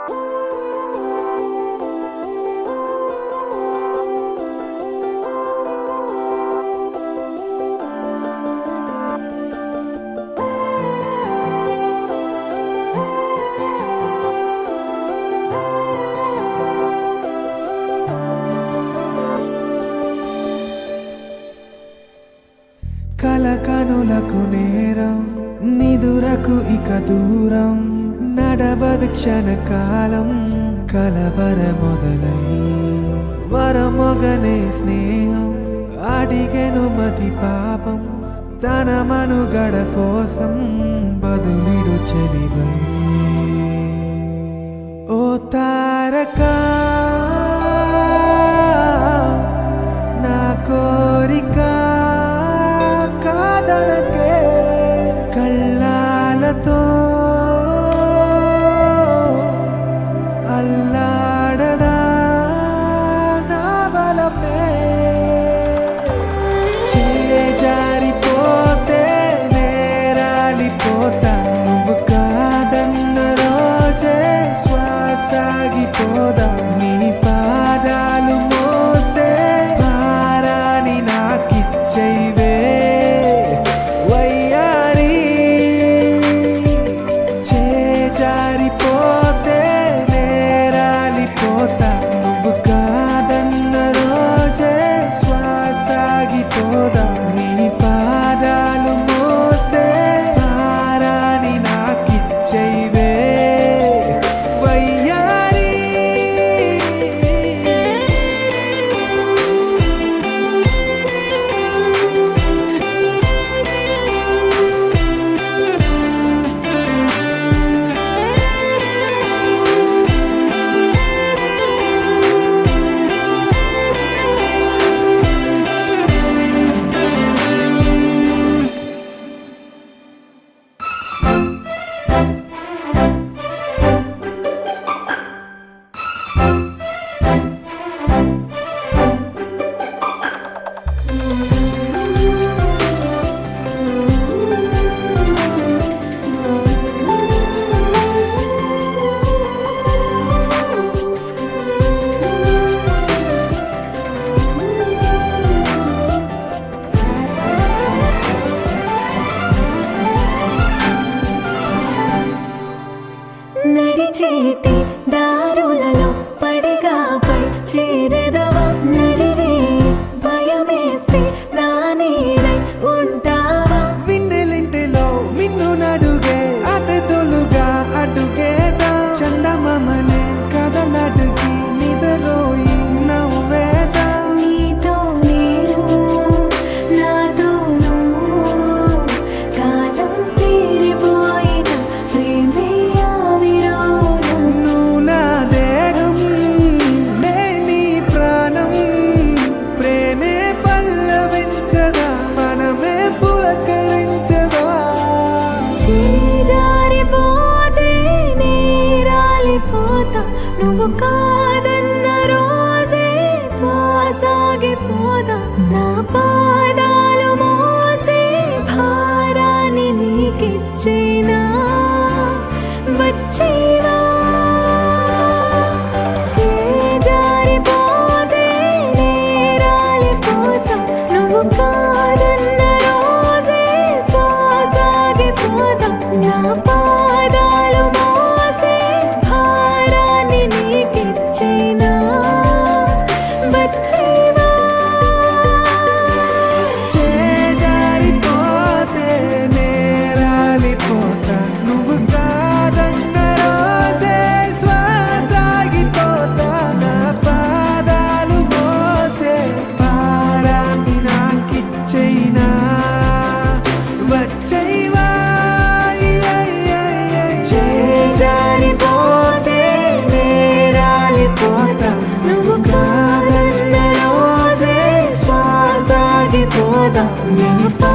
కల కనులకు నేరం నిదురకు ఇక దూరం నడవదు క్షణకాలం కలవర మొదలై వరమొగనే స్నేహం అడిగెను మతి పాపం తన మనుగడ కోసం బదులిడు చెలివై ఓ తారకా నా కోరిక కాదనకే కళ్ళాలతో అల్లాడదా నా వలపే చేజారిపోతే నేరాలిపోతా నువ్వు కాదన్న రోజే శ్వాసాగిపోదా నీ పాదాలు మోసే భారాన్ని నాకిచ్చైవే వయ్యారి చేజారిపోతే నేరాలిపోతా నువ్వు కాదన్న రోజే శ్వాసాగిపోదా నీ పాదాలు మోసే భారాన్ని నాకిచ్చైవే వయ్యారి నడిచేటి దారులలో పడిగాపై చేరెదవా నడిరే భయమేస్తే నా నీడై ఉంటావా విన్నెలింటిలో మిన్ను నడుగే అతి తొలుగా అడుగేదా చందమమనే కదలడుగి నిదరోయి నవ్వేదా నీతో నేను నాతో నువ్వు కాలం తీరిపోయిన ప్రేమే ఆవిరోనా నువ్వు నా దేహం నే నీ ప్రాణం ప్రేమే పల్లవించదా మనమే పులకరించదా చేజారిపోతే నీరాలిపోతా నువ్వు కాదన్న రోజే శ్వాసాగిపోతా నా పాదాలు మోసే భారాన్ని నీకిచ్చేనా వచ్చేవా చేజారిపోతే నీరాలిపోతా నువ్వు కాదన్న రోజే శ్వాసాగిపోతా నా పాదాలు మోసే భారాన్ని నీకిచ్చేనా వచ్చేవా చేజారిపోతే నేరాలిపోతా నువ్వు కాదన్న రోజే శ్వాసాగిపోతా నా పాదాలు మోసే భారాన్ని నాకిచ్చైనా వచ్చైవా చేజారిపోతే నేరాలిపోతా నువ్వు కాదన్న రోజే శ్వాసాగిపోతా నా